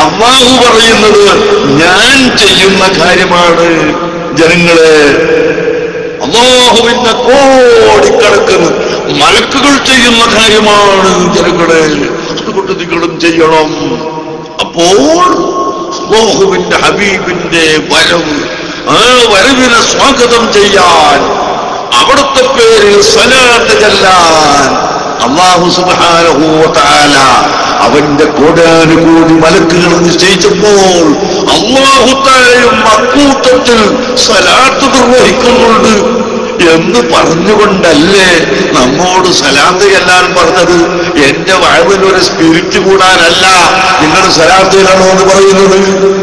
അള്ളാഹു പറയുന്നത് ഞാൻ ചെയ്യുന്ന കാര്യമാണ് ജനങ്ങളെ അള്ളാഹുവിന്റെ കോടിക്കണക്കിന് മലക്കുകൾ ചെയ്യുന്ന കാര്യമാണ് ജനങ്ങളെ അതുകൊണ്ട് നിങ്ങളും ചെയ്യണം അപ്പോൾ അള്ളാഹുവിന്റെ ഹബീബിന്റെ വരവ് ആ വരവിനെ സ്വാഗതം ചെയ്യാൻ അവിടുത്തെ പേരിൽ സലാത്ത് ചെല്ലാൻ അള്ളാഹു സുബ്ഹാനഹു വ തആല അവന്റെ കോടാനുകൂടി മലക്കുകൾ നിശ്ചയിച്ചപ്പോൾ അള്ളാഹു താലയും അക്കൂട്ടത്തിൽ സലാത്ത് നിർവഹിക്കുന്നുണ്ട് എന്ന് പറഞ്ഞുകൊണ്ടല്ലേ നമ്മോട് സലാത്ത് ചെല്ലാൻ പറഞ്ഞത് എന്റെ വയതിൽ ഒരു സ്പിരിറ്റ് കൂടാനല്ല നിങ്ങൾ സലാത്ത് ചെല്ലണോ എന്ന് പറയുന്നത്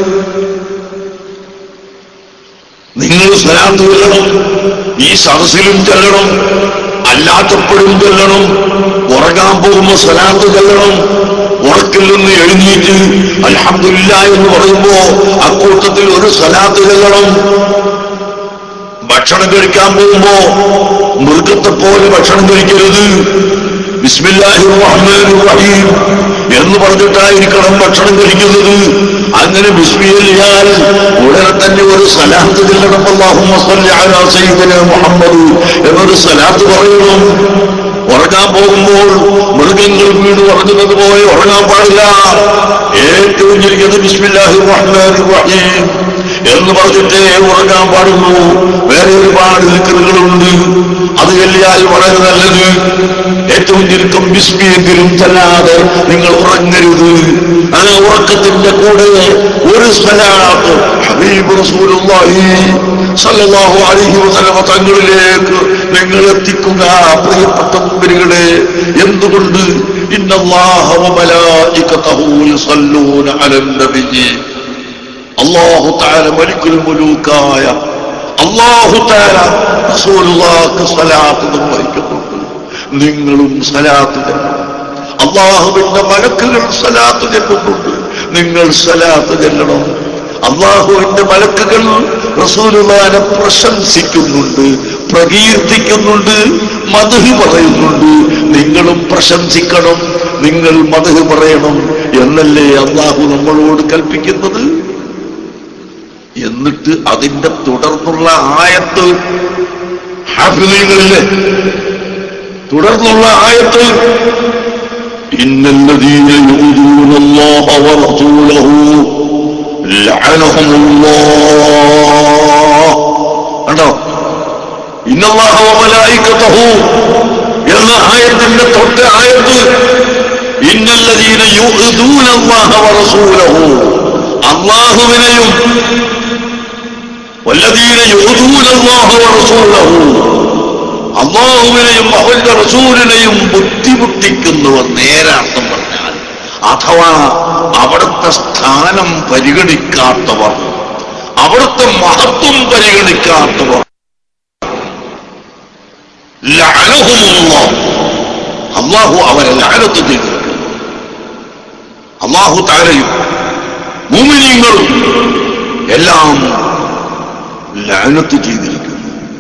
നിങ്ങൾ സലാത്ത് ചെല്ലണം ഈ സദസ്സിലും ചെല്ലണം അല്ലാത്തപ്പോഴും ചെല്ലണം ഉറങ്ങാൻ പോകുമ്പോ സലാത്ത് ചെല്ലണം ഉറക്കിൽ നിന്ന് എഴുന്നേറ്റ് അൽഹംദുലില്ല എന്ന് പറയുമ്പോ അക്കൂട്ടത്തിൽ ഒരു സലാത്ത് ചെല്ലണം ഭക്ഷണം കഴിക്കാൻ പോകുമ്പോ മൃഗത്തെ പോലെ ഭക്ഷണം കഴിക്കരുത് ബിസ്മില്ലാഹി റഹ്മാൻ റഹീം എന്ന് പറഞ്ഞിട്ടായിരിക്കണം ഭക്ഷണം കഴിക്കുന്നത് അങ്ങനെ ബിസ്മിയാൽ ഉടനെ തന്നെ ഒരു സലാത്ത് ചെല്ലണം അല്ലാഹുമ്മ സ്വല്ലി അലാ സയ്യിദിന മുഹമ്മദ് എന്നൊരു സലാത്ത് പറയണം ഉറങ്ങാൻ പോകുമ്പോൾ മൃഗങ്ങൾ വീട് ഉറങ്ങുന്നത് പോലെ ഉറങ്ങാൻ പാടില്ല ഏറ്റവും ചുരുങ്ങിയത് ബിസ്മില്ലാഹി റഹ്മാൻ റഹീം എന്ന് പറഞ്ഞിട്ടേ ഉറങ്ങാൻ പാടുള്ളൂ വേറെ ഒരുപാട് ദിക്കറുകളുണ്ട് അത് ചൊല്ലിയാൽ വളരെ നല്ലത് ഏറ്റവും ചുരുക്കം ബിസ്മിയെങ്കിലും ചെല്ലാതെ നിങ്ങൾ ഉറങ്ങരുത് ആ ഉറക്കത്തിന്റെ കൂടെ ഒരു സ്ഥലത്ത് ഹബീബ് റസൂലുള്ളാഹി സല്ലല്ലാഹു അലൈഹി വസല്ലമ തങ്ങളിലേക്ക് നിങ്ങൾ എത്തിക്കുക പ്രിയപ്പെട്ട മുമ്പിലുകളെ എന്തുകൊണ്ട് ഇന്നല്ലാഹ വമലായികതഹു യുസല്ലൂന അലൻ നബിയ്യി അള്ളാഹു താര മലിക്കുൽ മുലൂക്കായ അള്ളാഹു താര റസൂലുള്ളാഹിക്ക് സലാത്ത് നിർവഹിക്കുന്നുണ്ട് നിങ്ങളും സലാത്ത് ചെല്ലണം അള്ളാഹുവിന്റെ മലക്കുകൾ സലാത്ത് ചെല്ലുന്നുണ്ട് നിങ്ങൾ സലാത്ത് ചെല്ലണം അള്ളാഹുവിന്റെ മലക്കുകൾ റസൂലുള്ളാനെ പ്രശംസിക്കുന്നുണ്ട് പ്രകീർത്തിക്കുന്നുണ്ട് മധു പറയുന്നുണ്ട് നിങ്ങളും പ്രശംസിക്കണം നിങ്ങൾ മധു പറയണം എന്നല്ലേ അള്ളാഹു നമ്മളോട് കൽപ്പിക്കുന്നത് എന്നിട്ട് അതിന്റെ തുടർന്നുള്ള ആയത്ത് ഹാഫിലികളിലെ തുടർന്നുള്ള ആയത്ത് ഇന്നല്ലദീന യൂദൂന അല്ലാഹ വറസൂലഹു ലഅനഹുമുല്ലാഹ് കണ്ടോ ഇന്നല്ലാഹ വമലായികതഹു എന്ന ആയത്തിന്റെ തൊട്ട് ആയത്ത് ഇന്നല്ലദീന യൂദൂന അല്ലാഹ വറസൂലഹു അള്ളാഹുവിനെയും വല്ലതീന യൂദൂന അല്ലാഹ വറസൂലഹു അള്ളാഹുവിനെയും അവന്റെ റസൂലിനെയും ബുദ്ധിമുട്ടിക്കുന്നവർ നേരാർത്ഥം പറഞ്ഞാൽ അഥവാ അവിടുത്തെ സ്ഥാനം പരിഗണിക്കാത്തവർ അവിടുത്തെ മഹത്വം പരിഗണിക്കാത്തവർ ലഅനഹുമുല്ലാഹ്. അള്ളാഹു അവരെ ലാനത്ത് ചെയ്തിരിക്കുന്നു അള്ളാഹു താരയും മുമിനീങ്ങളും എല്ലാം ലാനത്ത് ചെയ്തിരിക്കുന്നു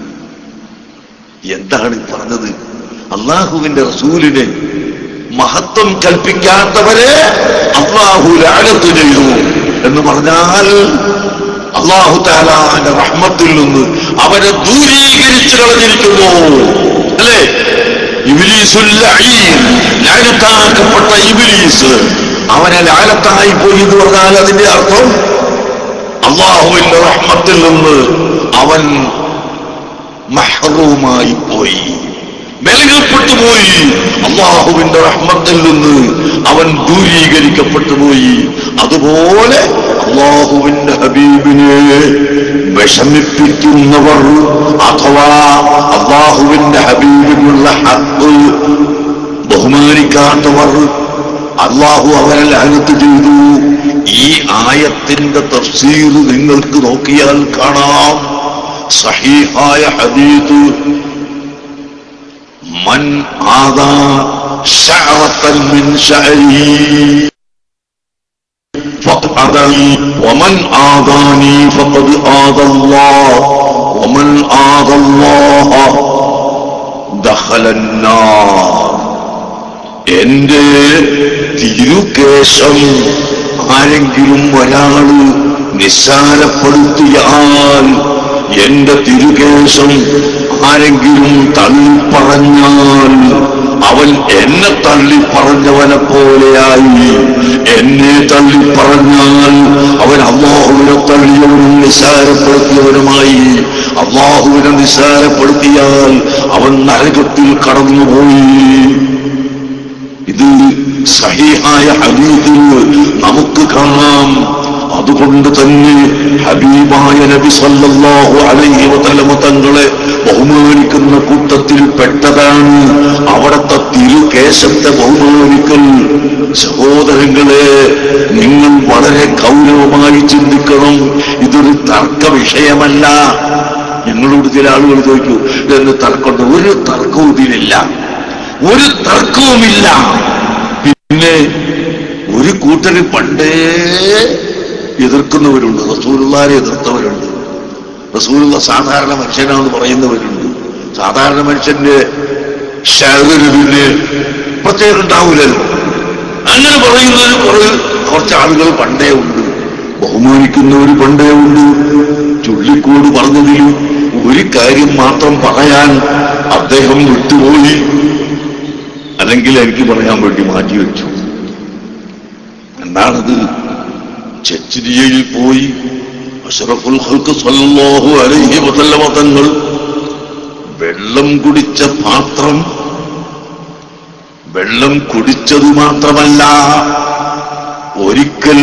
എന്താണ് ഈ പറഞ്ഞത് അള്ളാഹുവിന്റെ റസൂലിനെ മഹത്വം കൽപ്പിക്കാത്തവരെ അള്ളാഹു ലാനത്ത് ചെയ്തു എന്ന് പറഞ്ഞാൽ അള്ളാഹു താലാന്റെ റഹ്മത്തിൽ നിന്ന് അവരെ ദൂരീകരിച്ചു കളഞ്ഞിരിക്കുന്നു അല്ലേ ഇബിലീസുൽ ലഈൻ, ലാനത്താക്കപ്പെട്ട ഇബിലീസ് അവനെ ലാലത്തായി പോയി എന്ന് പറഞ്ഞാൽ അതിന്റെ അർത്ഥം അള്ളാഹുവിന്റെ റഹ്മത്തിൽ നിന്ന് അവൻ മഹ്റൂമായി പോയി മെലകപ്പെട്ടു പോയി അള്ളാഹുവിന്റെ റഹ്മത്തിൽ നിന്ന് അവൻ ദൂരീകരിക്കപ്പെട്ടു പോയി അതുപോലെ അള്ളാഹുവിന്റെ ഹബീബിനെ വിഷമിപ്പിക്കുന്നവർ അഥവാ അള്ളാഹുവിന്റെ ഹബീബിനുള്ള ഹക്ക് ബഹുമാനിക്കാത്തവർ അള്ളാഹു അവരെ ലാനത്ത് ചെയ്തു ഈ ആയത്തിന്റെ തഫ്സീർ നിങ്ങൾക്ക് നോക്കിയാൽ കാണാം സഹീഹായ ഹദീദ് മൻ ആദാ ശഅറത്തൻ മിൻ ശഅരി فقد آذاني ومن آذاني فقد آذى الله ومن آذى الله دخل النار എന്റെ തിരുകേശം ആരെങ്കിലും ഒരാള് നിസ്സാരപ്പെടുത്തിയാൽ എന്റെ തിരുകേശം ആരെങ്കിലും തള്ളിപ്പറഞ്ഞാൽ അവൻ എന്നെ തള്ളിപ്പറഞ്ഞവനെ പോലെയായി എന്നെ തള്ളിപ്പറഞ്ഞാൽ അവൻ അള്ളാഹുവിനെ തള്ളിയവനും നിസ്സാരപ്പെടുത്തിയവനുമായി അള്ളാഹുവിനെ നിസ്സാരപ്പെടുത്തിയാൽ അവൻ നരകത്തിൽ കടന്നുപോയി ഇത് സഹിഹായ ഹദീദിൽ നമുക്ക് കാണാം അതുകൊണ്ട് തന്നെ ഹബീബായ നബി സല്ലല്ലാഹു അലൈഹി വസല്ലമ തങ്ങളെ ബഹുമാനിക്കുന്ന കൂട്ടത്തിൽ പെട്ടതാണ് അവിടത്തെ തിരുകേശത്തെ ബഹുമാനിക്കൽ സഹോദരങ്ങളെ നിങ്ങൾ വളരെ ഗൗരവമായി ചിന്തിക്കണം ഇതൊരു തർക്ക വിഷയമല്ല ഞങ്ങളോട് ചില ആളുകൾ ചോദിക്കൂ ഇതെന്ന് തർക്കമുണ്ട് ഒരു തർക്കവും ഇതിലില്ല ഒരു തർക്കവുമില്ല പിന്നെ ഒരു കൂട്ടര് പണ്ടേ എതിർക്കുന്നവരുണ്ട് റസൂലുള്ളാരെ എതിർത്തവരുണ്ട് റസൂലുള്ള സാധാരണ മനുഷ്യനാണെന്ന് പറയുന്നവരുണ്ട് സാധാരണ മനുഷ്യന്റെ ശരീരത്തിന് പ്രത്യേകം ഉണ്ടാവില്ലല്ലോ അങ്ങനെ പറയുന്നതിന് കുറെ കുറച്ച് ആളുകൾ പണ്ടേ ഉണ്ട് ബഹുമാനിക്കുന്നവർ പണ്ടേ ഉണ്ട് ചുള്ളിക്കോട് പറഞ്ഞതിൽ ഒരു കാര്യം മാത്രം പറയാൻ അദ്ദേഹം വിട്ടുപോയി അല്ലെങ്കിൽ എനിക്ക് പറയാൻ വേണ്ടി മാറ്റിവെച്ചു എന്താണത് ചെച്ചിരിയയിൽ പോയി അഷറഫുൽ ഹൽക്ക് സല്ലല്ലാഹു അലൈഹി വസല്ലമ തങ്ങൾ വെള്ളം കുടിച്ച പാത്രം വെള്ളം കുടിച്ചത് മാത്രമല്ല ഒരിക്കൽ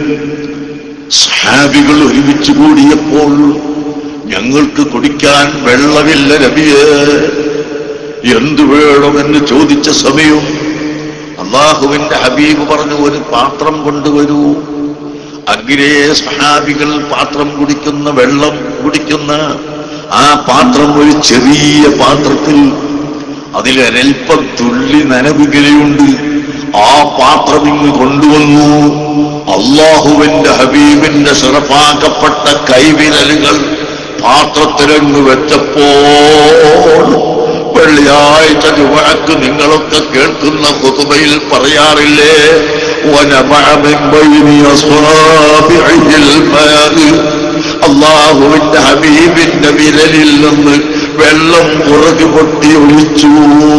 സഹാബികൾ ഒരുമിച്ച് കൂടിയപ്പോൾ ഞങ്ങൾക്ക് കുടിക്കാൻ വെള്ളമില്ല നബിയേ എന്തു വേണമെന്ന് ചോദിച്ച സമയം അള്ളാഹുവിന്റെ ഹബീബ് പറഞ്ഞു ഒരു പാത്രം കൊണ്ടുവരൂ അഗ്രേ സഹാബികൾ പാത്രം കുടിക്കുന്ന വെള്ളം കുടിക്കുന്ന ആ പാത്രം ഒരു ചെറിയ പാത്രത്തിൽ അതിൽ ഒരൽപ്പം തുള്ളി നനവുകയുണ്ട് ആ പാത്രം ഇങ്ങ് കൊണ്ടുവന്നു അള്ളാഹുവിന്റെ ഹബീബിന്റെ സിറപ്പാക്കപ്പെട്ട കൈവിരലുകൾ പാത്രത്തിലങ്ങ് വെച്ചപ്പോൾ വെള്ളിയാഴ്ച ചുവഴക്ക് നിങ്ങളൊക്കെ കേൾക്കുന്ന കുതുബയിൽ പറയാറില്ലേ وَنَبَعَ مِنْ بَيْنِ أَصْوَابِعِهِ الْمَاءِ അള്ളാഹുവിന്റെ ഹബീബിന്റെ വിരലിൽ നിന്ന് വെള്ളം പുറകു പൊട്ടി ഒഴിച്ചു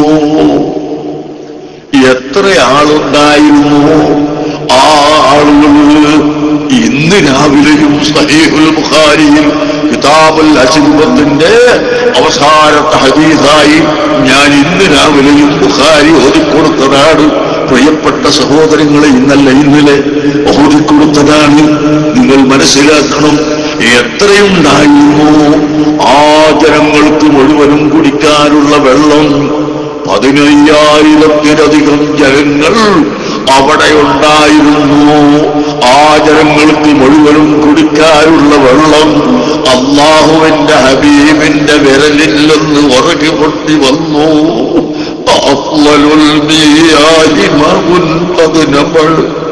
എത്ര ആളുണ്ടായിരുന്നു ആ ആളുകൾ ഇന്ന് രാവിലെയും സഹീഹുൽ ബുഖാരിയിൽ കിതാബുൽ അശിബത്തിന്റെ അവസാനത്തെ ഹദീസായി ഞാൻ ഇന്ന് രാവിലെയും ബുഖാരി ഓതിക്കൊടുത്തതാണ് പ്രിയപ്പെട്ട സഹോദരങ്ങളെ ഇന്നല്ല ഇന്നലെ ഓതിക്കൊടുത്തതാണ് നിങ്ങൾ മനസ്സിലാക്കണം എത്രയുണ്ടായിരുന്നു ആ ജനങ്ങൾക്ക് മുഴുവനും കുടിക്കാനുള്ള വെള്ളം പതിനയ്യായിരത്തിലധികം ജനങ്ങൾ അവിടെ ഉണ്ടായിരുന്നു ആ ജനങ്ങൾക്ക് മുഴുവനും കുടിക്കാനുള്ള വെള്ളം അള്ളാഹുവിന്റെ ഹബീബിന്റെ വിരലിൽ നിന്ന് ഉറകി പൊട്ടി വന്നു അഫ്ളലുൽ മിയാഹി മഉൻ ഖദ് നബൾ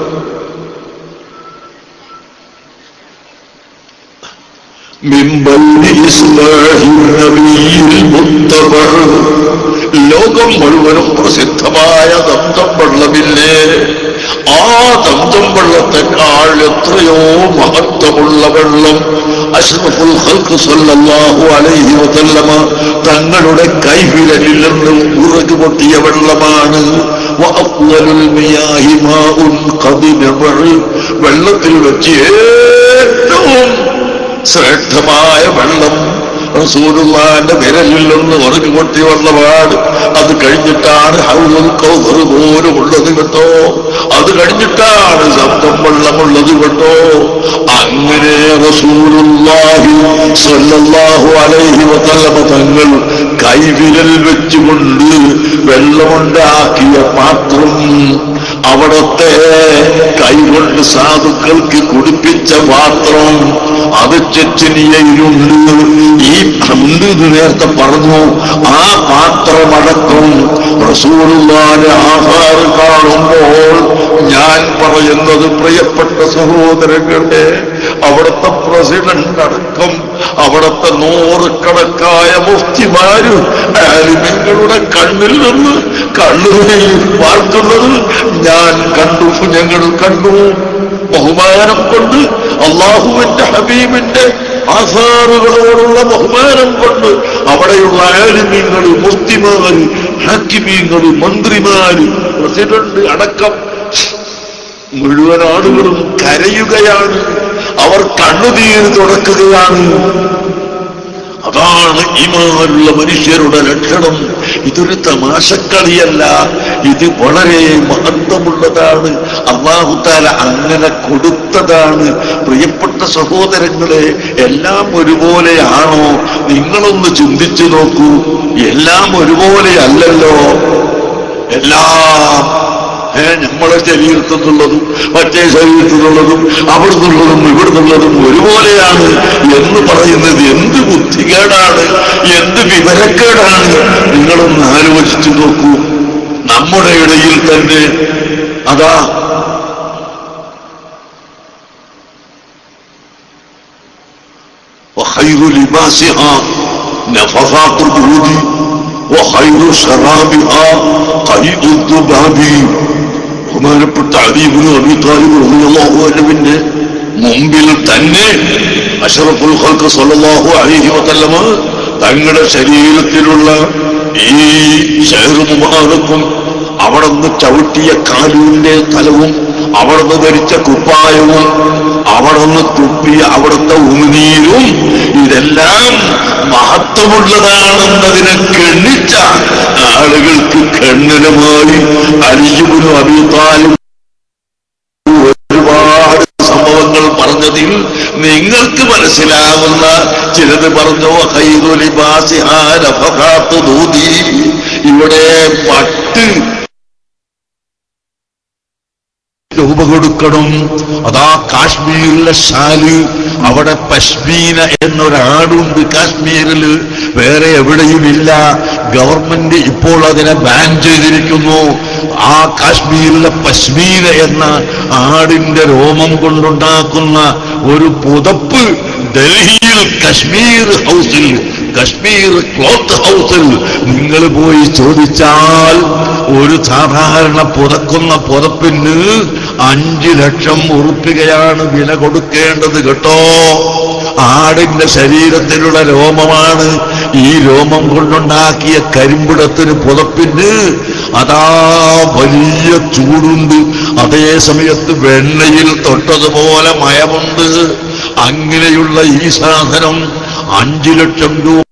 من بين إصلاح النبي المتبع ലോകം മുഴുവനും പ്രസിദ്ധമായ ദന്തം വെള്ളമില്ലേ ആ ദന്തം വെള്ളത്തെക്കാൾ എത്രയോ മഹത്വമുള്ള വെള്ളം അഷ്റഫുൽ ഖൽഖ് സല്ലല്ലാഹു അലൈഹി വസല്ലമ തങ്ങളുടെ കൈവിരലിൽ നിന്ന് ഉറകു പൊട്ടിയ വെള്ളമാണ് വഅഫ്ളലുൽ മിയാഹി മാഉൻ ഖദ് നബഅ വെള്ളത്തിൽ വെച്ച് ഏറ്റവും ശ്രേഷ്ഠമായ വെള്ളം റസൂലുള്ളാന്റെ വിരലിൽ നിന്ന് ഉറങ്ങി പൊട്ടി വന്നപാട് അത് കഴിഞ്ഞിട്ടാണ് ഹൗലുൽ കൗസർ പോലും ഉള്ളത് കേട്ടോ അത് കഴിഞ്ഞിട്ടാണ് ശബ്ദം വെള്ളമുള്ളത് കേട്ടോ അങ്ങനെ റസൂലുള്ളാഹി സ്വല്ലല്ലാഹു അലൈഹി വസല്ലമ തങ്ങൾ കൈവിരൽ വെച്ചുകൊണ്ട് വെള്ളമുണ്ടാക്കിയ പാത്രം അവിടത്തെ കൈകൊണ്ട് സാധുക്കൾക്ക് കുടിപ്പിച്ച പാത്രം അത് ചെച്ചനിയയിലുണ്ട് ഈ ഉണ്ട് എന്ന് നേരത്തെ പറഞ്ഞു ആ പാത്രമടക്കം റസൂലുള്ളാന്റെ ആഹാരം കാണുമ്പോൾ ഞാൻ പറയുന്നത് പ്രിയപ്പെട്ട സഹോദരങ്ങളെ അവിടുത്തെ പ്രസിഡന്റ് അടക്കം അവിടുത്തെ നൂറുകണക്കായ മുഫ്തിമാര് ആലിമ്യങ്ങളുടെ കണ്ണിൽ നിന്ന് കണ്ണുനീർ വാർത്തുന്നത് ഞാൻ കണ്ടു ഞങ്ങൾ കണ്ടു ബഹുമാനം കൊണ്ട് അള്ളാഹുവിന്റെ ഹബീബിന്റെ ആധാറുകളോടുള്ള ബഹുമാനം കൊണ്ട് അവിടെയുള്ള ആലിമീങ്ങൾ മുസ്തിമാര് ഹാക്കിമീങ്ങൾ മന്ത്രിമാര് പ്രസിഡന്റ് അടക്കം മുഴുവൻ ആളുകളും കരയുകയാണ് അവർ കണ്ണുനീര് തുടക്കുകയാണ് അതാണ് ഈമാനുള്ള മനുഷ്യരുടെ ലക്ഷണം ഇതൊരു തമാശക്കളിയല്ല ഇത് വളരെ മഹത്വമുള്ളതാണ് അള്ളാഹുത്താല അങ്ങനെ കൊടുത്തതാണ് പ്രിയപ്പെട്ട സഹോദരങ്ങളെ എല്ലാം ഒരുപോലെയാണോ നിങ്ങളൊന്ന് ചിന്തിച്ചു നോക്കൂ എല്ലാം ഒരുപോലെ അല്ലല്ലോ എല്ലാം ഏ നമ്മളെ ശരീരത്തിൽ നിന്നുള്ളതും മറ്റേ ശരീരത്തിൽ നിന്നുള്ളതും അവിടുന്നുള്ളതും ഇവിടുന്നുള്ളതും ഒരുപോലെയാണ് എന്ന് പറയുന്നത് എന്ത് ബുദ്ധികേടാണ് എന്ത് വിവരക്കേടാണ് നിങ്ങളൊന്ന് ആലോചിച്ചു നോക്കൂ നമ്മുടെ ഇടയിൽ തന്നെ അതാ وخير لباسها نفثات العود وخير شرابها قيء الذباب ബഹുമാനപ്പെട്ട അലീബിന് അബി താലിബ് റളിയല്ലാഹു അൻഹുവിന്റെ മുമ്പിൽ തന്നെ അഷറഫുൽ ഖൽഖ് സല്ലല്ലാഹു അലൈഹി വസല്ലമ തങ്ങളുടെ ശരീരത്തിലുള്ള ഈ ഷെഹർ മുബാറക്കും അവിടുന്ന് ചവിട്ടിയ കാലൂന്റെ സ്ഥലവും അവിടുന്ന് ധരിച്ച കുപ്പായവും അവിടുന്ന് തുപ്പിയ അവിടുത്തെ ഉമിനീരും ഇതെല്ലാം മഹത്വമുള്ളതാണെന്നതിനെ കെണ്ണിച്ച ആളുകൾക്ക് ഖണ്ഡനമായി അലിയുബിനും അഭിത്താലും ഒരുപാട് സംഭവങ്ങൾ പറഞ്ഞതിൽ നിങ്ങൾക്ക് മനസ്സിലാവുന്ന ചിലത് പറഞ്ഞു ഹൈദുലിബാസിഹാരഫാത്ത് ദൂതി ഇവിടെ പട്ട് രൂപ കൊടുക്കണം അതാ കാശ്മീരിലെ ഷാല് അവിടെ പശ്മീന എന്നൊരാടുണ്ട് കാശ്മീരില് വേറെ എവിടെയുമില്ല ഗവൺമെന്റ് ഇപ്പോൾ അതിനെ ബാൻ ചെയ്തിരിക്കുന്നു ആ കാശ്മീരിലെ പശ്മീന എന്ന ആടിന്റെ രോമം കൊണ്ടുണ്ടാക്കുന്ന ഒരു പുതപ്പ് ഡൽഹിയിൽ കശ്മീർ ഹൗസിൽ കശ്മീർ ക്ലോത്ത് ഹൗസിൽ നിങ്ങൾ പോയി ചോദിച്ചാൽ ഒരു സാധാരണ പുതക്കുന്ന പുതപ്പിന് അഞ്ചു ലക്ഷം ഉറുപ്പികയാണ് വില കൊടുക്കേണ്ടത് കേട്ടോ ആടിന്റെ ശരീരത്തിലുള്ള രോമമാണ് ഈ രോമം കൊണ്ടുണ്ടാക്കിയ കരിമ്പിടത്തിന് പുതപ്പിന് അതാ വലിയ ചൂടുണ്ട് അതേ സമയത്ത് വെണ്ണയിൽ തൊട്ടതുപോലെ മയമുണ്ട് അങ്ങനെയുള്ള ഈ സാധനം അഞ്ചു ലക്ഷം രൂപ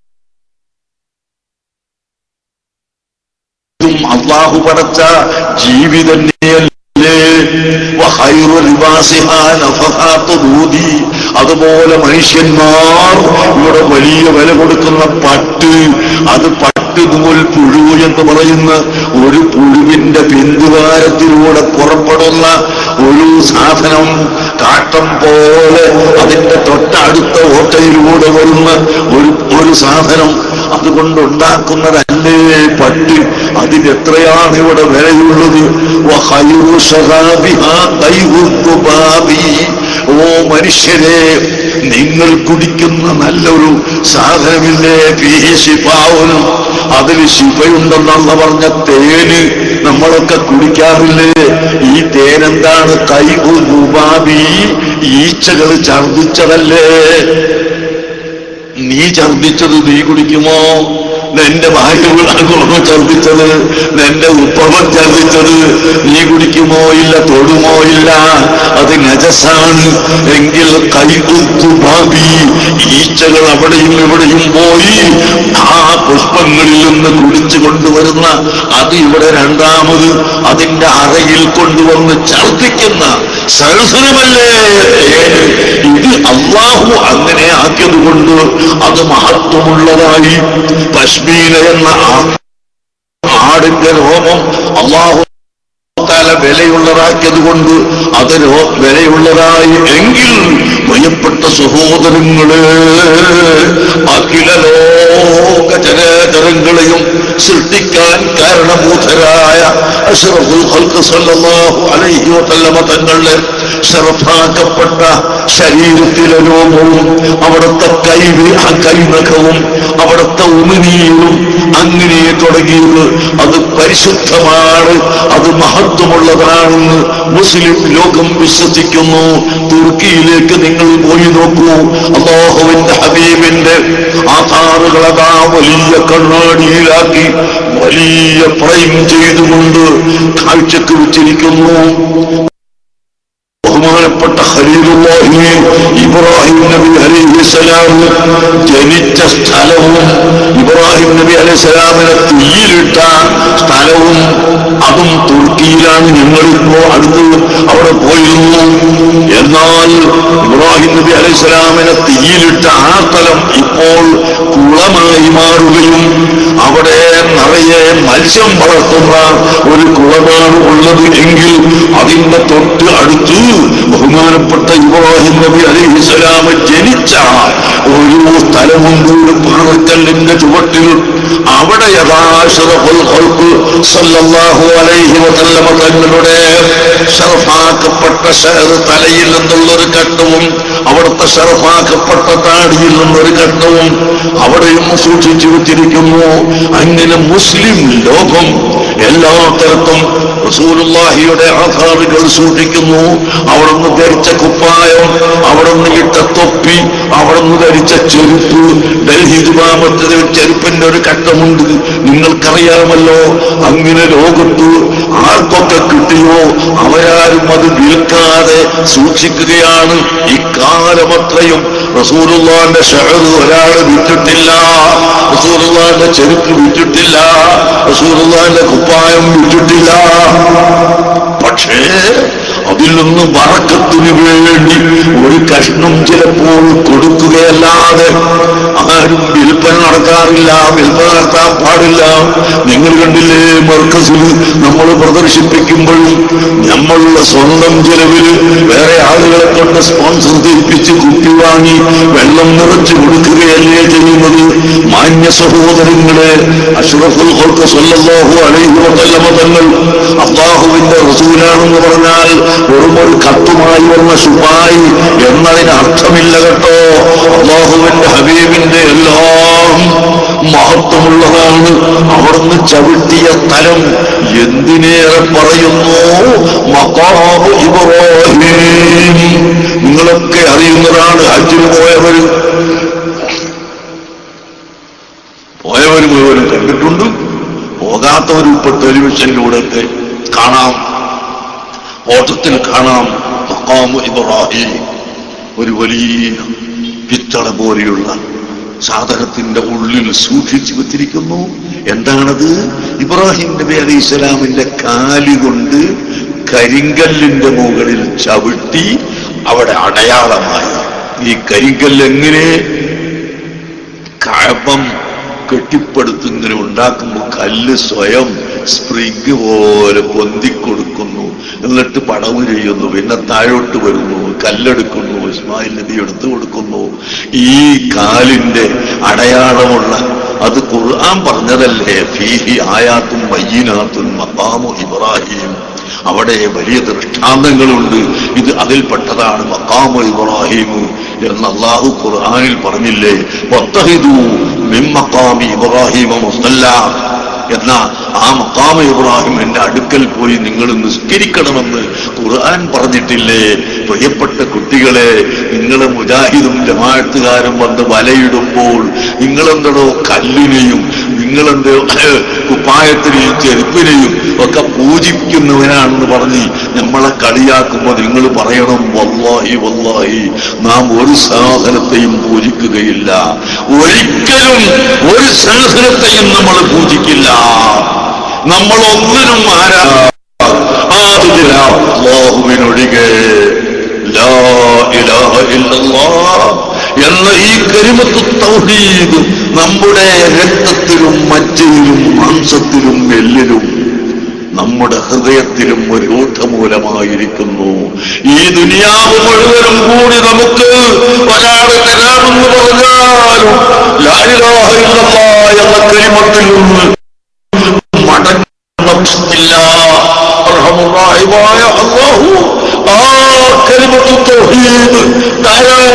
അള്ളാഹു പടച്ച ജീവി തന്നെയല്ലേ വഖൈറു ലിബാസിഹാ നഫഹാത്തു ദൂദി. അതുപോലെ മനുഷ്യന്മാർ ഇവിടെ വലിയ വില കൊടുക്കുന്ന പട്ട് അത് പട്ട് നൂൽ പുഴു എന്ന് പറയുന്ന ഒരു പുഴുവിന്റെ പിന്തുവാരത്തിലൂടെ പുറപ്പെടുന്ന ഒരു സാധനം കാട്ടം പോലെ അതിന്റെ തൊട്ടടുത്ത ഓട്ടയിലൂടെ വരുന്ന ഒരു ഒരു സാധനം അതുകൊണ്ടുണ്ടാക്കുന്നതല്ലേ പട്ട് അതിനെത്രയാണ് ഇവിടെ വിലയുള്ളത് വഖൈറു ശറാബിഹാ ദൈഹു ദുബാബി. ഓ മനുഷ്യരെ നിങ്ങൾ കുടിക്കുന്ന നല്ലൊരു സാധനമില്ലേ ഫീഹി ശിഫാവുനും അതിൽ ശിഫയുണ്ടെന്നുള്ള പറഞ്ഞ തേന് നമ്മളൊക്കെ കുടിക്കാറില്ലേ ഈ തേനെന്താണ് കൈബു ദുബാബി ഈച്ചകൾ ഛർദിച്ചതല്ലേ നീ ഛർദിച്ചത് നീ കുടിക്കുമോ നിന്റെ ഭാര്യകളാകുമോ ഛർദിച്ചത് നിന്റെ ഉപ്പവൻ ഛർദിച്ചത് നീ കുടിക്കുമോ ഇല്ല തൊടുമോ ഇല്ല അത് നജസാണ് എങ്കിൽ കൈകുത്തു ഭാവി ഈച്ചകൾ അവിടെയും ഇവിടെയും പോയി ആ പുഷ്പങ്ങളിൽ നിന്ന് കുടിച്ചു കൊണ്ടുവരുന്ന അത് ഇവിടെ രണ്ടാമത് അതിന്റെ അറയിൽ കൊണ്ടുവന്ന് ഛർദിക്കുന്ന സൽസനമല്ലേ തേന്? ഇത് അള്ളാഹു അങ്ങനെ ആക്കിയത് കൊണ്ട് അത് മഹത്വമുള്ളതായി പശ്മീന എന്ന ആ- ആടിന്റെ രോമം അള്ളാഹു തല വിലയുള്ളതാക്കിയത് കൊണ്ട് അത് രോ- വിലയുള്ളതായി എങ്കിൽ പ്രിയപ്പെട്ട സഹോദരങ്ങളെ അഖില ലോക ചരാചരങ്ങളെയും സൃഷ്ടിക്കാൻ കാരണഭൂതരായ അഷ്റഫുൽ ഖൽഖ് സല്ലല്ലാഹു അലൈഹി വസല്ലമ തങ്ങളുടെ ഷറഫാക്കപ്പെട്ട ശരീരത്തിലെ രോമവും അവിടുത്തെ കൈ ആ കൈനഖവും അവിടുത്തെ ഉമിനീരും അങ്ങനെ തുടങ്ങിയത് അത് പരിശുദ്ധമാണ് അത് മഹത്വമുള്ളതാണെന്ന് മുസ്ലിം ലോകം വിശ്വസിക്കുന്നു തുർക്കിയിലേക്ക് നിങ്ങൾ പോയി നോക്കൂ അള്ളാഹുവിന്റെ ഹബീബിന്റെ ആധാറുകളതാ വലിയ കണ്ണാടിയിലാക്കി വലിയ ഫ്രെയിം ചെയ്തുകൊണ്ട് കാഴ്ചക്ക് വെച്ചിരിക്കുന്നു ബഹുമാനപ്പെട്ട ഖലീലുള്ളാഹി ഇബ്രാഹിം നബി അലൈഹിസ്സലാം ജനിച്ച സ്ഥലവും ഇബ്രാഹിം നബി അലൈഹിസ്സലാമിനെ തീയിലിട്ട സ്ഥലവും അതും തുർക്കിയിലാണ് ഞങ്ങളിപ്പോ അടുത്ത് അവിടെ പോയിരുന്നു എന്നാൽ ഇബ്രാഹിം നബി അലൈഹിസ്സലാമിനെ തീയിലിട്ട ആ സ്ഥലം ഇപ്പോൾ കുളമായി മാറുകയും അവിടെ നിറയെ മത്സ്യം വളർത്തുന്ന ഒരു കുളമാണ് ഉള്ളത് എങ്കിൽ അതിന്റെ തൊട്ട് അടുത്ത് ബഹുമാനപ്പെട്ട ഇബ്രാഹിം നബി അലൈഹിസ്സലാം ജനിച്ച ഒരു സ്ഥലമുണ്ട് ഒരു പാറക്കല്ലിന്റെ ചുവട്ടിൽ അവിടെ യഥാശറഫുൽ ഖൽഖ് സല്ലല്ലാഹു അലൈഹി വസല്ലമ തങ്ങളുടെ ഷറഫാക്കപ്പെട്ട ഷഹർ തലയിൽ നിന്നുള്ളൊരു ഘട്ടവും അവിടുത്തെ ഷറഫാക്കപ്പെട്ട താടിയിൽ നിന്നൊരു ഘട്ടവും അവിടെയും സൂക്ഷിച്ചു വെച്ചിരിക്കുന്നു അങ്ങനെ മുസ്ലിം ലോകം എല്ലാ തരത്തും റസൂലുള്ളാഹിയുടെ ആധാറുകൾ സൂക്ഷിക്കുന്നു അവിടുന്ന് ധരിച്ച കുപ്പായം അവിടുന്ന് ഇട്ട തൊപ്പി അവിടുന്ന് ധരിച്ച ചെരുപ്പ് ഡൽഹി ജുമാമത്തിൽ ചെരുപ്പിന്റെ ഒരു ഘട്ടമുണ്ട് നിങ്ങൾക്കറിയാമല്ലോ അങ്ങനെ ലോകത്ത് ആർക്കൊക്കെ കിട്ടിയോ അവരാരും അത് വിൽക്കാതെ സൂക്ഷിക്കുകയാണ് ഇക്കാലമത്രയും റസൂലുള്ളാന്റെ ഷഹർ ഒരാൾ വിറ്റിട്ടില്ല റസൂലുള്ളാന്റെ ചെരുപ്പ് വിറ്റിട്ടില്ല റസൂലുള്ളാന്റെ കുപ്പായം വിറ്റിട്ടില്ല പക്ഷേ അതിൽ നിന്ന് വറക്കത്തിന് വേണ്ടി ഒരു കഷ്ണം ചിലപ്പോൾ കൊടുക്കുകയല്ലാതെ ആരും വിൽപ്പന നടത്താറില്ല വിൽപ്പന നടത്താൻ പാടില്ല നിങ്ങൾ കണ്ടില്ലേ മർക്കസിൽ നമ്മൾ പ്രദർശിപ്പിക്കുമ്പോഴും നമ്മളുടെ സ്വന്തം ചെലവിൽ വേറെ ആളുകളെ കൊണ്ട് സ്പോൺസർ ചെയ്യിപ്പിച്ച് കുപ്പി വാങ്ങി വെള്ളം നിറച്ചു കൊടുക്കുകയല്ലേ ചെയ്യുന്നത് മാന്യ സഹോദരങ്ങളെ അഷ്റഫുൽ ഖൽഖ് സല്ലല്ലാഹു അലൈഹി വസല്ലമ തങ്ങൾ അള്ളാഹുവിന്റെ റസൂലാണെന്ന് പറഞ്ഞാൽ വെറും ഒരു കത്തുമായി വന്ന ശുപായി എന്നതിന് അർത്ഥമില്ല കേട്ടോ അള്ളാഹുവിന്റെ ഹബീബിന്റെ എല്ലാം മഹത്വമുള്ളതാണ് അവിടുന്ന് ചവിട്ടിയ തലം എന്തിനേറെ പറയുന്നു മക്കാബ് ഇബ്രാഹിം നിങ്ങളൊക്കെ അറിയുന്നതാണ് ഹജ്ജിന് പോയവര് പോയവർ മുഴുവനും കണ്ടിട്ടുണ്ട് പോകാത്തവരും ഇപ്പൊ ടെലിവിഷനിലൂടെയൊക്കെ കാണാം ഓട്ടത്തിൽ കാണാം മക്കാമു ഇബ്രാഹിം ഒരു വലിയ പിത്തള പോലെയുള്ള സാധനത്തിന്റെ ഉള്ളിൽ സൂക്ഷിച്ചു വെച്ചിരിക്കുന്നു എന്താണത് ഇബ്രാഹിം നബി അലൈഹി സ്വലാമിന്റെ കാല് കൊണ്ട് കരിങ്കല്ലിന്റെ മുകളിൽ ചവിട്ടി അവിടെ അടയാളമായി ഈ കരിങ്കല്ല് എങ്ങനെ കഴപ്പം കെട്ടിപ്പടുത്തിങ്ങനെ ഉണ്ടാക്കുമ്പോൾ കല്ല് സ്വയം സ്പ്രിങ് പോലെ പൊന്തിക്കൊടുക്കുന്നു എന്നിട്ട് പടവ് ചെയ്യുന്നു പിന്നെ താഴോട്ട് വരുന്നു കല്ലെടുക്കുന്നു ഇസ്മായിൽ നബി എടുത്തു കൊടുക്കുന്നു ഈ കാലിന്റെ അടയാളമുള്ള അത് ഖുർആൻ പറഞ്ഞതല്ലേ ഫീഹി ആയാത്തും മയ്യനാത്തും മക്കാമു ഇബ്രാഹിം അവിടെ വലിയ ദൃഷ്ടാന്തങ്ങളുണ്ട് ഇത് അതിൽപ്പെട്ടതാണ് മക്കാമു ഇബ്രാഹിം എന്ന് അള്ളാഹു ഖുർആനിൽ പറഞ്ഞില്ലേ വത്തഹിദു മിൻ മക്കാമി ഇബ്രാഹിമ മുസല്ല എന്ന ആ മക്കാമ ഇബ്രാഹിം എന്റെ അടുക്കൽ പോയി നിങ്ങൾ നിസ്കരിക്കണമെന്ന് ഖുർആൻ പറഞ്ഞിട്ടില്ലേ പ്രിയപ്പെട്ട കുട്ടികളെ നിങ്ങൾ മുജാഹിദും ജമാഅത്തുകാരും വന്ന് വലയിടുമ്പോൾ നിങ്ങളെന്തടോ കല്ലിനെയും നിങ്ങളെന്തോ കുപ്പായത്തിനെയും ചെരുപ്പിനെയും ഒക്കെ പൂജിക്കുന്നവനാണെന്ന് പറഞ്ഞ് നമ്മളെ കളിയാക്കുമ്പോൾ നിങ്ങൾ പറയണം വല്ലാഹി വല്ലാഹി നാം ഒരു സാധനത്തെയും പൂജിക്കുകയില്ല ഒരിക്കലും ഒരു സാധനത്തെയും നമ്മൾ പൂജിക്കില്ല നമ്മൾ ഒന്നിനും ആരാ ആദില അല്ലാഹുവിനൊഴികെ ലാ ഇലാഹ ഇല്ലല്ലാഹ് എന്ന ഈ കരിമത്ത് തൗഹീദ് നമ്മുടെ രക്തത്തിലും മജ്ജയിലും മാംസത്തിലും എല്ലിലും നമ്മുടെ ഹൃദയത്തിലും ഒരു രൂഢമൂലമായിരിക്കുന്നു ഈ ദുനിയാവ് മുഴുവനും കൂടി നമുക്ക് ഒരാൾ തരാമെന്ന് പറഞ്ഞാലും ലാ ഇലാഹ ഇല്ലല്ലാഹ് എന്ന കരിമത്തിൽ നിന്ന് മടങ്ങുന്നില്ല അർഹമുറാഹിമായ അല്ലാഹു ആ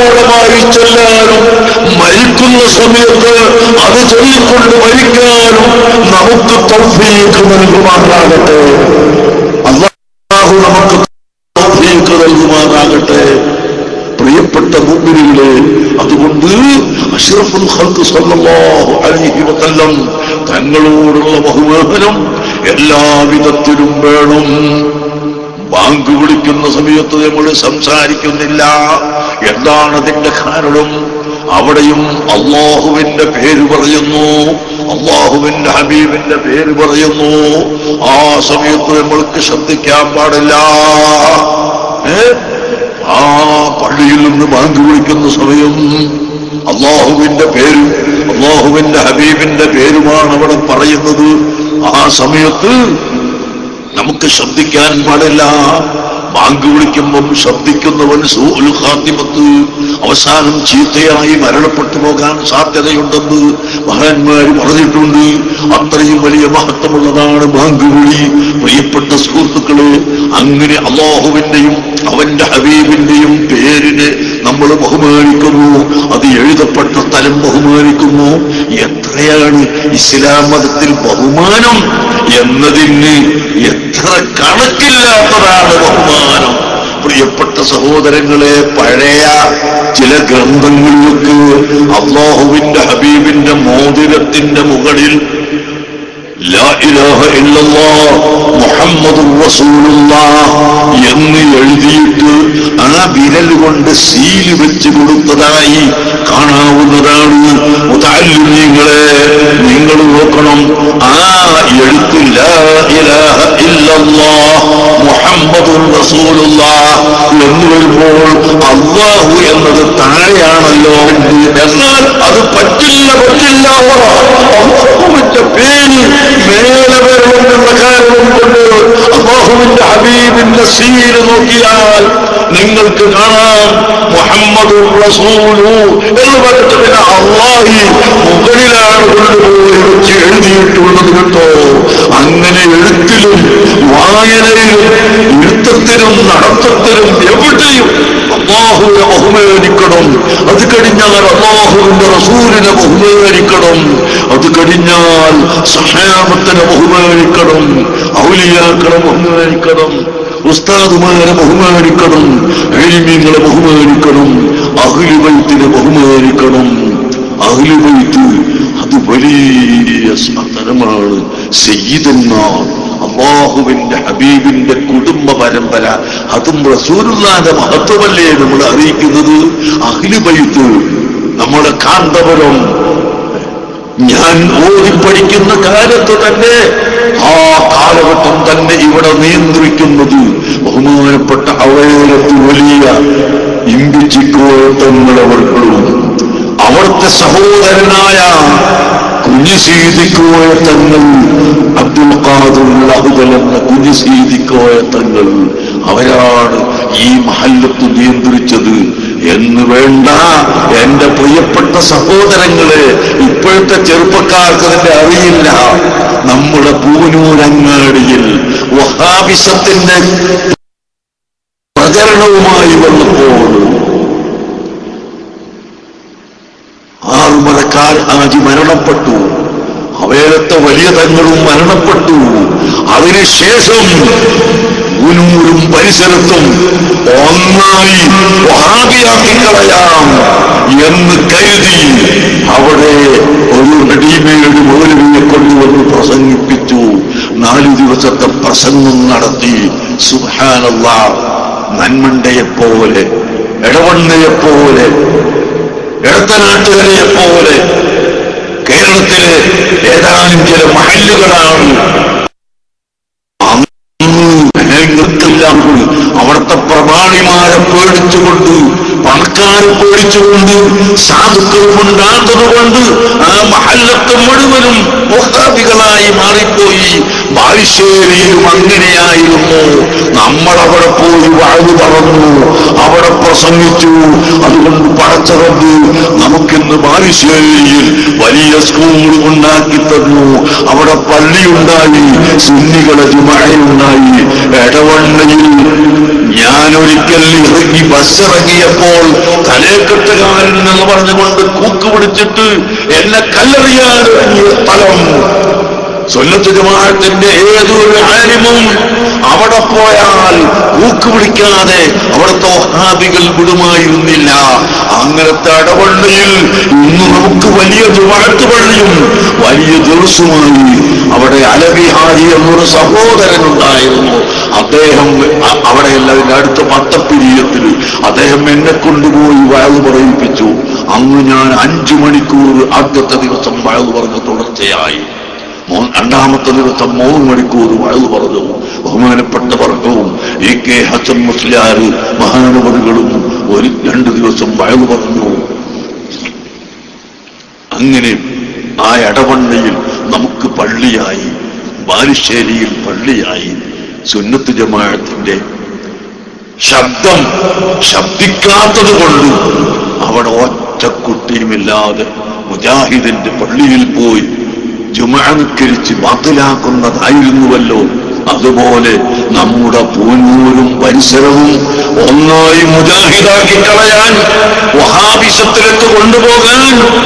ധാരാളമായി ചൊല്ലാനും മരിക്കുന്ന സമയത്ത് അത് ചൊല്ലിക്കൊണ്ട് മരിക്കാനും നമുക്ക് തൗഫീഖ് നൽകുമാറാകട്ടെ അള്ളാഹു നമുക്ക് തൗഫീഖ് നൽകുമാറാകട്ടെ പ്രിയപ്പെട്ട മുമ്പിനികളെ അതുകൊണ്ട് അഷ്റഫുൽ ഖൽഖ് സല്ലല്ലാഹു അലൈഹി വസല്ലം തങ്ങളോടുള്ള ബഹുമാനം എല്ലാവിധത്തിലും വേണം ബാങ്ക് വിളിക്കുന്ന സമയത്ത് നമ്മൾ സംസാരിക്കുന്നില്ല എന്താണ് അതിന്റെ കാരണം അവിടെയും അള്ളാഹുവിന്റെ പേര് പറയുന്നു അള്ളാഹുവിന്റെ ഹബീബിന്റെ പേര് പറയുന്നു ആ സമയത്ത് നമ്മൾക്ക് ശ്രദ്ധിക്കാൻ പാടില്ല ഏ ആ പള്ളിയിൽ നിന്ന് ബാങ്ക് വിളിക്കുന്ന സമയം അള്ളാഹുവിന്റെ പേരും അള്ളാഹുവിന്റെ ഹബീബിന്റെ പേരുമാണ് അവിടെ പറയുന്നത് ആ സമയത്ത് നമുക്ക് ശബ്ദിക്കാൻ പാടില്ല ബാങ്ക് വിളിക്കുമ്പം ശബ്ദിക്കുന്നവൻ സൂൽ ഖാത്തിമത്ത് അവസാനം ചീത്തയായി മരണപ്പെട്ടു പോകാൻ സാധ്യതയുണ്ടെന്ന് മഹാന്മാർ പറഞ്ഞിട്ടുണ്ട് അത്രയും വലിയ മഹത്വമുള്ളതാണ് ബാങ്ക് വിളി പ്രിയപ്പെട്ട സുഹൃത്തുക്കളെ അങ്ങനെ അള്ളാഹുവിന്റെയും അവന്റെ ഹബീബിന്റെയും പേരിനെ നമ്മൾ ബഹുമാനിക്കുന്നു അത് എഴുതപ്പെട്ട സ്ഥലം ബഹുമാനിക്കുന്നു എത്രയാണ് ഇസ്ലാം മതത്തിൽ ബഹുമാനം എന്നതിന് എത്ര കണക്കില്ലാത്തതാണ് ബഹുമാനം പ്രിയപ്പെട്ട സഹോദരങ്ങളെ പഴയ ചില ഗ്രന്ഥങ്ങളിലൊക്കെ അള്ളാഹുവിന്റെ ഹബീബിന്റെ മോതിരത്തിന്റെ മുകളിൽ ലാ ഇലാഹ ഇല്ലല്ലാഹ് മുഹമ്മദുർ റസൂലുള്ളാഹ് എന്ന് എഴുതിയിട്ട് ആ വിരൽ കൊണ്ട് സീല് വെച്ച് കൊടുത്തതായി കാണാവുന്നതാണ് മുതാലിമീങ്ങളെ നിങ്ങൾ നോക്കണം ആ എഴുത്ത് ലാ ഇലാഹ ഇല്ലല്ലാഹ് മുഹമ്മദുർ റസൂലുള്ളാഹ് എന്ന് വരുമ്പോൾ അള്ളാഹു എന്നത് താഴെയാണല്ലോ എന്നാൽ അത് പറ്റില്ല പറ്റില്ല അള്ളാഹുവിന്റെ പേര് മേലെ വരണമെന്നുള്ള കാരണം കൊണ്ട് അള്ളാഹുവിന്റെ ഹബീബിന്റെ സീല് നോക്കിയാൽ നിങ്ങൾക്ക് കാണാം മുഹമ്മദ് റസൂലു എന്ന് പറഞ്ഞിട്ട് പിന്നെ അള്ളാഹി മുകളിലാണ് കൊണ്ടുപോയി വെച്ച് എഴുതിയിട്ടുള്ളത് കേട്ടോ അങ്ങനെ എഴുത്തിലും വായനയിലും എഴുത്തത്തിലും നടത്തത്തിലും എവിടെയും അള്ളാഹുവിനെ ബഹുമാനിക്കണം അത് കഴിഞ്ഞാൽ അള്ളാഹുവിന്റെ റസൂലിനെ ബഹുമാനിക്കണം അത് കഴിഞ്ഞാൽ സഹാബത്തിനെ ബഹുമാനിക്കണം ഔലിയാക്കളെ ബഹുമാനിക്കണം ഉസ്താദുമാരെ ബഹുമാനിക്കണം എളിമീങ്ങളെ ബഹുമാനിക്കണം അഹ്ലുബൈത്തിനെ ബഹുമാനിക്കണം അഹ്ലുബൈത്ത് അത് വലിയ സ്ഥലമാണ് സയ്യിദന്മാർ അള്ളാഹുവിന്റെ ഹബീബിന്റെ കുടുംബ പരമ്പര അതും റസൂലുള്ളാന്റെ മഹത്വമല്ലേ നമ്മൾ അറിയിക്കുന്നത് അഖിലുബൈത്ത് നമ്മുടെ കാന്തപുരം ഞാൻ ഓതിപ്പടിക്കുന്ന കാലത്ത് തന്നെ ആ കാലഘട്ടം തന്നെ ഇവിടെ നിയന്ത്രിക്കുന്നത് ബഹുമാനപ്പെട്ട അവയവത്ത് വലിയ ഇമ്പിച്ചിക്കോട്ടങ്ങളവർക്കും അവിടുത്തെ സഹോദരനായ കുഞ്ഞുസീതിക്കോയ തങ്ങൾ അബ്ദുൽ ഖാദുൽ അഹുദൽ എന്ന കുഞ്ഞുസീതിക്കോയ തങ്ങൾ അവരാണ് ഈ മഹല്ലത്ത് നിയന്ത്രിച്ചത് എന്ന് വേണ്ട എന്റെ പ്രിയപ്പെട്ട സഹോദരങ്ങളെ ഇപ്പോഴത്തെ ചെറുപ്പക്കാർക്ക് അതിന്റെ അറിയില്ല നമ്മുടെ പൂനൂരങ്ങാടിയിൽ വഹാബിസത്തിന്റെ പ്രചരണവുമായി വന്നപ്പോൾ ആറുമലക്കാർ ആജി മരണപ്പെട്ടു അവയിലത്തെ വലിയ തങ്ങളും മരണപ്പെട്ടു അതിനുശേഷം ഊനൂരും പരിസരത്തും ഒന്നായി വഹാബിയാക്കി കളയാം എന്ന് കരുതി അവിടെ ഒരു റെഡിമെയ്ഡ് മൗലവിയെ കൊണ്ടുവന്ന് പ്രസംഗിപ്പിച്ചു നാലു ദിവസത്തെ പ്രസംഗം നടത്തി സുഹാനല്ല നന്മണ്ടയെപ്പോലെ ഇടവണ്ണയെപ്പോലെ ഇടത്തനാട്ടുകാരെ പോലെ കേരളത്തിലെ ഏതാനും ചില മഹല്ലുകളാണ് അന്നെല്ലാം അവിടുത്തെ പ്രമാണിമാരെ പേടിച്ചുകൊണ്ട് പണക്കാരെ പേടിച്ചുകൊണ്ട് സാധുക്കൾ കൊണ്ടാത്തതുകൊണ്ട് ആ മഹല്ലത്ത് മുഴുവനും മുഹാബികളായി മാറിപ്പോയി ബാലുശ്ശേരിയിലും അങ്ങനെയായിരുന്നു നമ്മളവിടെ പോയി വാഴു പറഞ്ഞു അവിടെ പ്രസംഗിച്ചു അതുകൊണ്ട് പടച്ചറമ്പ് നമുക്കിന്ന് ബാലുശ്ശേരിയിൽ വലിയ സ്കൂൾ ഉണ്ടാക്കി തന്നു അവിടെ പള്ളിയുണ്ടായി സുന്നികളെ ജുമായുണ്ടായി ഇടവണ്ണയിൽ ഞാൻ ഒരിക്കൽ ഇറങ്ങി ബസ് ഇറങ്ങിയപ്പോൾ തലേക്കെട്ടുകാരൻ എന്ന് പറഞ്ഞുകൊണ്ട് കൂക്ക് പിടിച്ചിട്ട് എന്നെ കല്ലെറിയാൻ ഇറങ്ങിയ സ്ഥലം സുന്നത്ത് ജമാഅത്തിന്റെ ഏതൊരു ആലിമും അവിടെ പോയാൽ കൂക്ക് പിടിക്കാതെ അവിടുത്തെ വഹാബികൾ വിടുമായിരുന്നില്ല അങ്ങനത്തെ അടവള്ളിയിൽ ഇന്ന് നമുക്ക് വലിയ ജുമാഅത്ത് പള്ളിയും വലിയ ദിവസമായി അവിടെ അലബിഹാരി എന്നൊരു സഹോദരനുണ്ടായിരുന്നു അദ്ദേഹം അ- അവിടെയല്ല അതിന്റെ അടുത്ത പത്തപ്പിരിയത്തിൽ അദ്ദേഹം എന്നെ കൊണ്ടുപോയി വയത് പറയിപ്പിച്ചു അന്ന് ഞാൻ അഞ്ചു മണിക്കൂർ ആദ്യത്തെ ദിവസം വയത് പറഞ്ഞ തുടർച്ചയായി മൂ- രണ്ടാമത്തെ ദിവസം മൂന്ന് മണിക്കൂർ വയത് പറഞ്ഞു ബഹുമാനപ്പെട്ട വർഗവും എ കെ ഹസൻ മുസ്ലിയാർ മഹാനവറുകളും ഒരു രണ്ട് ദിവസം വയത് പറഞ്ഞു അങ്ങനെ ആ ഇടവണ്ണയിൽ നമുക്ക് പള്ളിയായി ബാലുശ്ശേരിയിൽ പള്ളിയായി സുന്നത്ത് ജമാഅത്തിന്റെ ശബ്ദം ശബ്ദിക്കാത്തത് കൊണ്ട് അവിടെ ഒറ്റ കുട്ടിയുമില്ലാതെ മുജാഹിദിന്റെ പള്ളിയിൽ പോയി ജുമാനുക്കരിച്ച് ബാത്തിലാക്കുന്നതായിരുന്നുവല്ലോ അതുപോലെ നമ്മുടെ പൂനൂരും പരിസരവും ഒന്നായി മുജാഹിദാക്കി കളയാൻ വഹാബിസത്തിലേക്ക് കൊണ്ടുപോകാൻ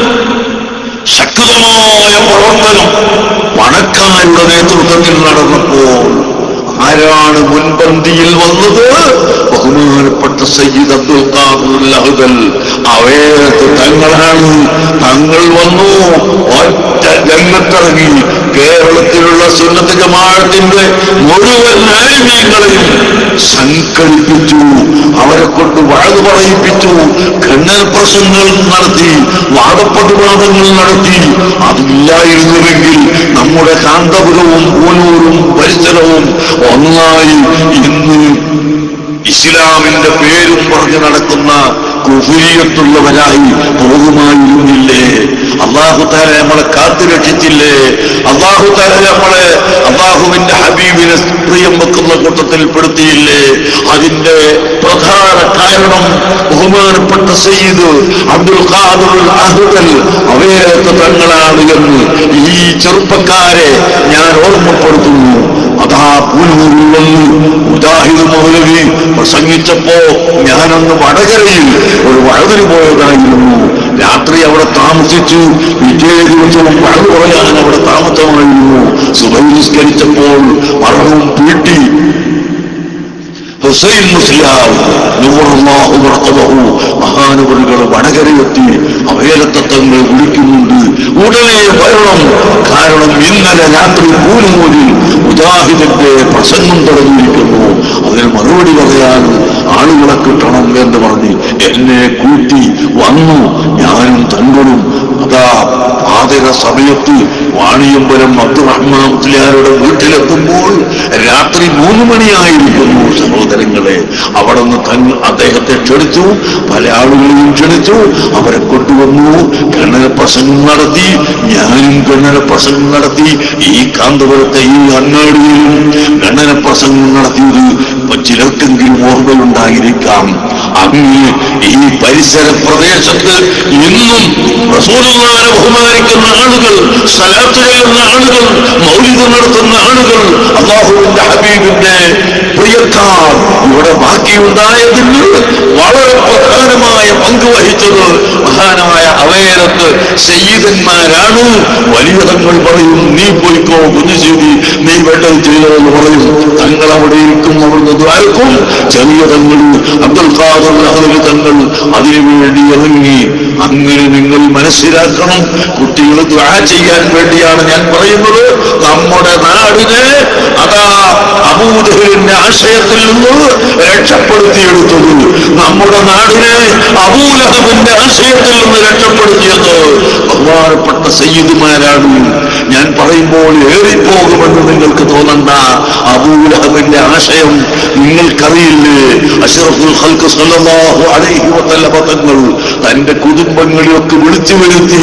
ശക്തമായ പ്രവർത്തനം പണക്കാരുടെ നേതൃത്വത്തിൽ നടന്നപ്പോൾ ആരാണ് മുൻപന്തിയിൽ വന്നത് ബഹുമാനപ്പെട്ട സയ്യിദ് അബ്ദുൽ ഖാദർ ലഹദൽ അവയത്ത് തങ്ങളാണ് തങ്ങൾ വന്നു ഒറ്റ രംഗത്തിറങ്ങി കേരളത്തിലുള്ള സുന്നത്ത് ജമാഅത്തിന്റെ മുഴുവൻ ആലിമീങ്ങളെയും സംഘടിപ്പിച്ചു അവരെ കൊണ്ട് വാഴ് പറയിപ്പിച്ചു ഖണ്ഡന പ്രസംഗങ്ങൾ നടത്തി വാദപ്രതിവാദങ്ങൾ നടത്തി അതില്ലായിരുന്നുവെങ്കിൽ നമ്മുടെ കാന്തപുരവും പൂനൂരും പരിസരവും ഒന്നായി ഇന്ന് ഇസ്ലാമിന്റെ പേരും പറഞ്ഞു നടക്കുന്ന കുഫിയത്തുള്ളവരായി പോകുമായിരുന്നില്ലേ അള്ളാഹുത്താല നമ്മളെ കാത്തു രക്ഷിച്ചില്ലേ അള്ളാഹുത്താല നമ്മളെ അള്ളാഹുവിന്റെ ഹബീബിനെ പ്രിയം വെക്കുന്ന കൂട്ടത്തിൽ പെടുത്തിയില്ലേ അതിന്റെ പ്രധാന കാരണം ബഹുമാനപ്പെട്ട സയ്യിദ് അബ്ദുൽ ഖാദുൽ അഹ്ദൽ അവയത്തെ തങ്ങളാണ് എന്ന് ഈ ചെറുപ്പക്കാരെ ഞാൻ ഓർമ്മപ്പെടുത്തുന്നു അതാ പൂനൂരിൽ വന്ന് മുജാഹിദ് മൗലവി പ്രസംഗിച്ചപ്പോ ഞാനന്ന് വടകരയിൽ ഒരു വഴുതിന് പോയതായിരുന്നു രാത്രി അവിടെ താമസിച്ചു പിറ്റേ ദിവസവും വഴു പറയാൻ അവിടെ താമസമായിരുന്നു സുബൈ നിസ്കരിച്ചപ്പോൾ മരണവും പീട്ടി ഹുസൈൻ മുസ്ലിയാർ നൂറല്ലാഹു വറഖബഹു മഹാനവറുകൾ വടകരയെത്തി അഭയലത്തത്വങ്ങൾ വിളിക്കുന്നുണ്ട് ഉടനെ വരണം കാരണം ഇന്നലെ രാത്രി പൂനൂരിൽ മുജാഹിദിന്റെ പ്രസംഗം തുടങ്ങിയിരിക്കുന്നു അതിന് മറുപടി പറയാൻ ആളുകളെ കിട്ടണം എന്ന് പറഞ്ഞ് എന്നെ കൂട്ടി വന്നു ഞാനും തങ്ങളും അതാ പാതിര സമയത്ത് വാണിയമ്പലം അബ്ദുറഹ്മാൻ മുസ്ലിയാരുടെ വീട്ടിലെത്തുമ്പോൾ രാത്രി മൂന്ന് മണിയായിരിക്കുന്നു സഹോദരങ്ങളെ അവിടെ നിന്ന് തൻ അദ്ദേഹത്തെ ക്ഷണിച്ചു പല ആളുകളെയും ക്ഷണിച്ചു അവരെ കൊണ്ടുവന്നു ഗണന പ്രസംഗം നടത്തി ഞാനും ഗണന പ്രസംഗം നടത്തി ഈ കാന്തപുരത്തെ ഈ അങ്ങാടിയിലും ഗണന പ്രസംഗം നടത്തിയത് ഇപ്പൊ ചിലർക്കെങ്കിലും ഓർമ്മയുണ്ടായിരിക്കാം അങ്ങ് ഈ പരിസര പ്രദേശത്ത് ഇന്നും റസൂലുള്ളാഹിനെ ബഹുമാനിക്കുന്ന ആളുകൾ സലാത്ത് ചെയ്യുന്ന ആളുകൾ മൗലിക നടത്തുന്ന ആളുകൾ അള്ളാഹുവിന്റെ ഹബീബിന്റെ പ്രിയക്കാർ ഇവിടെ ബാക്കിയുണ്ടായതിന് വളരെ പ്രധാനമായ പങ്ക് വഹിച്ചത് മഹാനായ അവയരത്ത് സയ്യിദന്മാരാണ് വലിയ തങ്ങൾ പറയും നീ പോയിക്കോ കുഞ്ഞുശേരി നീ വേണ്ടത് ചെയ്തതെന്ന് പറയും തങ്ങൾ അവിടെ ഇരിക്കും അവിടുന്ന് ദ്വാരക്കും ചെറിയ തങ്ങൾ അബ്ദുൽ ഖാദർ അഹ്ലി തങ്ങൾ അതിനുവേണ്ടി ഇറങ്ങി അങ്ങനെ നിങ്ങൾ മനസ്സിലാക്കണം കുട്ടികൾ ദ്വാ ചെയ്യാൻ വേണ്ടിയാണ് ഞാൻ പറയുന്നത് നമ്മുടെ നാടിനെ അതാ അബൂദഹലിന്റെ ആശയത്തിൽ നിന്ന് രക്ഷപ്പെടുത്തിയെടുത്തത് നമ്മുടെ നാടിനെ അബൂലഹബിന്റെ ആശയത്തിൽ നിന്ന് രക്ഷപ്പെടുത്തിയത് ബഹുമാനപ്പെട്ട സയ്യിദുമാരാണ് ഞാൻ പറയുമ്പോൾ ഏറിപ്പോകുമെന്ന് നിങ്ങൾക്ക് തോന്നണ്ട അബൂലഹബിന്റെ ആശയം നിങ്ങൾക്കറിയില്ലേ അഷറഫുൽ ഖൽക്ക് സല്ലല്ലാഹു അലൈഹി വസല്ലമ തങ്ങൾ തന്റെ കുടുംബങ്ങളെയൊക്കെ വിളിച്ചു വരുത്തി